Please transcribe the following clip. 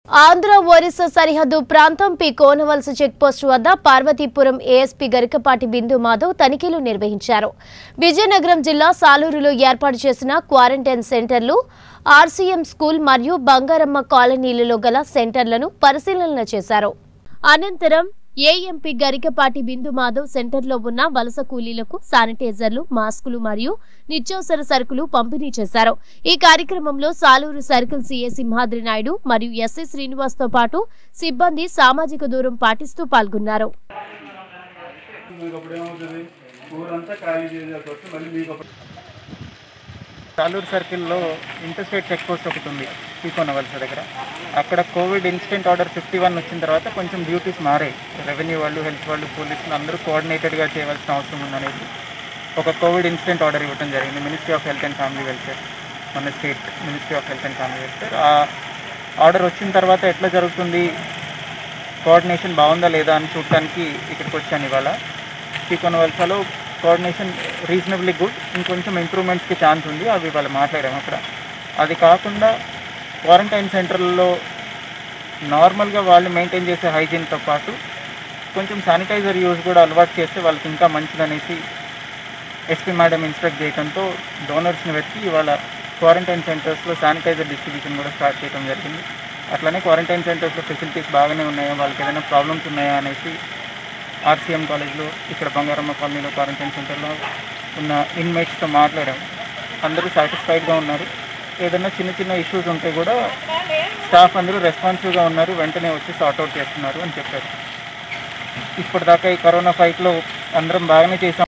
ఆంధ్ర ఒరిస్సా సరిహద్దు ప్రాంతం P Konavalasa checkpost వద్ద పార్వతీపురం ఏఎస్పీ గరికపాటి బిందు మాధవ్ తనిఖీలు నిర్వహించారు విజయనగరం జిల్లా సాలూరులో ఏర్పాటు చేసిన క్వారంటైన్ సెంటర్లు ఆర్సీఎం స్కూల్ మరియు బంగారమ్మ కాలనీలలో గల సెంటర్లను పరిశీలన చేశారు అనంతరం ఏఎంపీ గరికపాటి బిందు మాధవ్ సెంటర్లో ఉన్న వలస కూలీలకు శానిటైజర్లు మాస్కులు మరియు నిత్యావసర సరుకులు పంపిణీ చేశారు ఈ కార్యక్రమంలో సాలూరు సర్కిల్ సీఏ సింహాద్రి నాయుడు మరియు ఎస్ఐ శ్రీనివాస్ తో పాటు సిబ్బంది సామాజిక దూరం పాటిస్తూ పాల్గొన్నారు మీకు అప్పుడు ఏమవుతుంది ఊరంతా ఖాళీ చేయాల్సి వస్తుంది మళ్ళీ మీకు అప్పుడు సాలూరు సర్కిల్లో ఇంటర్స్టేట్ చెక్ పోస్ట్ ఒకటి ఉంది వలస దగ్గర అక్కడ Covid incident order fifty one వచ్చిన తర్వాత కొంచెం డ్యూటీస్ మారాయి రెవెన్యూ వాళ్ళు హెల్త్ వాళ్ళు పోలీసులు అందరూ కోఆర్డినేటెడ్గా చేయవలసిన అవసరం ఉందనేది ఒక కోవిడ్ ఇన్సిడెంట్ ఆర్డర్ ఇవ్వడం జరిగింది ministry of health and family welfare మన state ministry of health and family welfare ఆ ఆర్డర్ వచ్చిన తర్వాత ఎట్లా జరుగుతుంది కోఆర్డినేషన్ బాగుందా లేదా అని చూడటానికి ఇక్కడికి వచ్చాను ఇవాళ వలసలో కోఆర్డినేషన్ రీజనబుల్లీ గుడ్ ఇంకొంచెం ఇంప్రూవ్మెంట్స్కి ఛాన్స్ ఉంది అవి ఇవాళ మాట్లాడాము అక్కడ అది కాకుండా క్వారంటైన్ సెంటర్లలో నార్మల్గా వాళ్ళు మెయింటైన్ చేసే హైజీన్తో పాటు కొంచెం శానిటైజర్ యూజ్ కూడా అలవాటు చేస్తే వాళ్ళకి ఇంకా మంచిదనేసి ఎస్పీ మేడం ఇన్స్ట్రక్ట్ చేయడంతో డోనర్స్ని వెతికి ఇవాళ క్వారంటైన్ సెంటర్స్లో శానిటైజర్ డిస్ట్రిబ్యూషన్ కూడా స్టార్ట్ చేయడం జరిగింది అట్లనే క్వారంటైన్ సెంటర్స్లో ఫెసిలిటీస్ బాగానే ఉన్నాయా వాళ్ళకి ఏదైనా ప్రాబ్లమ్స్ ఉన్నాయా అనేసి ఆర్సీఎం కాలేజ్లో ఇక్కడ బంగారమ్మ కాలనీలో క్వారంటైన్ సెంటర్లో ఉన్న ఇన్మేట్స్తో మాట్లాడాము అందరూ సాటిస్ఫైడ్గా ఉన్నారు ఏదైనా చిన్న చిన్న ఇష్యూస్ ఉంటే కూడా స్టాఫ్ అందరూ రెస్పాన్సివ్గా ఉన్నారు వెంటనే వచ్చి సార్ట్అవుట్ చేస్తున్నారు అని చెప్పారు ఇప్పటిదాకా ఈ కరోనా ఫైట్లో అందరం బాగానే చేసాం